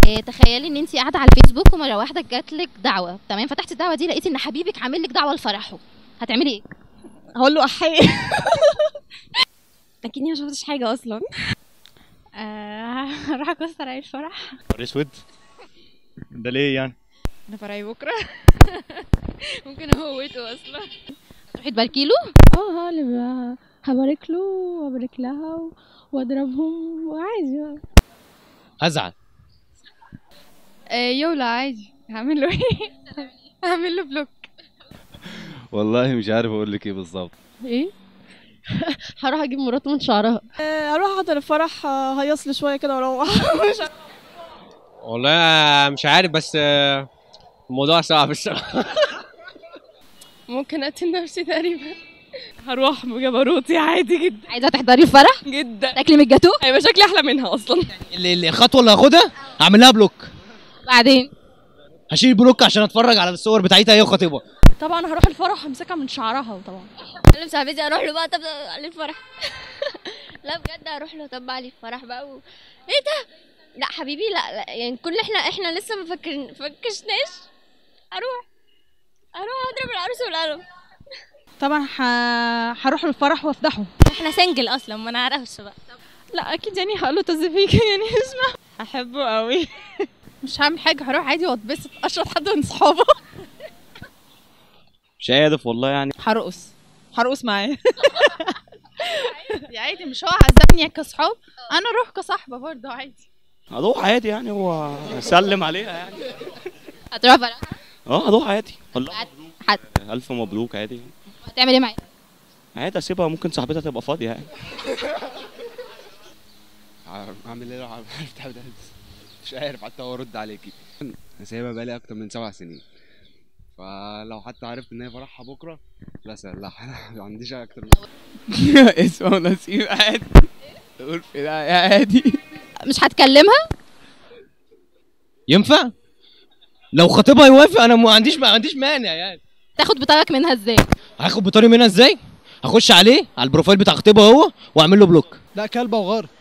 إيه تخيلي ان انت قاعده على الفيسبوك ومره واحده جات لك دعوه تمام فتحتي الدعوه دي لقيتي ان حبيبك عامل لك دعوه لفرحه هتعملي ايه هقول له احي اكيد ما شفتش حاجه اصلا هروح اكسر عيد فرح نهار اسود ده ليه يعني انا فرعي بكره ممكن اموته اصلا تروحي تباركي له اه هقلب هبارك له وابارك لها و- واضربهم وعادي بقى. هزعل يولا عادي هعمل له ايه هعمل له بلوك والله مش عارف اقول لك ايه بالظبط ايه هروح اجيب مراته من شعرها هروح احضر الفرح آه، هيص لي شويه كده واروح والله أنا مش عارف بس آه، الموضوع صعب الصراحه ممكن اقتل نفسي تقريبا هروح بجبروتي عادي جدا عايزه تحضري الفرح جدا تاكلي من الجاتوه هيبقى شكلي احلى منها اصلا اللي اللي الخطوه اللي هاخدها هعمل لها بلوك بعدين هشيل بلوك عشان اتفرج على الصور بتاعتها هي وخطيبها طبعا هروح الفرح همسكها من شعرها طبعا انا صاحبتي اروح له بقى طب على الفرح لا بجد اروح له طب على الفرح بقى و... ايه ده لا حبيبي لا, لا يعني كل احنا احنا لسه ما فكر فكشناش اروح اروح اضرب العروس والقلم طبعا ح- هروح الفرح وافضحه احنا سنجل اصلا ما نعرفش بقى لا اكيد يعني هقول له طز فيك يعني اسمع احبه قوي مش هعمل حاجه هروح عادي واتبسط اشرب حد من صحابه مش هدف والله يعني هرقص هرقص معاه عادي مش هو عزمني كصحاب انا اروح كصاحبه برضه عادي هروح عادي يعني هو اسلم عليها يعني هتروحي فرح اه هروح عادي والله حد الف مبروك عادي هتعمل ايه معايا عادي اسيبها ممكن صاحبتها تبقى فاضيه يعني اعمل ايه لو عرفت أبدأ؟ مش عارف حتى هو ارد عليكي انا سايبها بقالي اكتر من سبع سنين فلو حتى عرفت ان هي فرحها بكره لا سهل لا ما عنديش اكتر من اسمه نسيم عادي قول في لا يا عادي مش هتكلمها ينفع لو خطيبها يوافق انا ما عنديش ما عنديش مانع يعني تاخد بطاقك منها ازاي هاخد بطاري منها ازاي هخش عليه على البروفايل بتاع خطيبها هو واعمل له بلوك لا كلبه وغار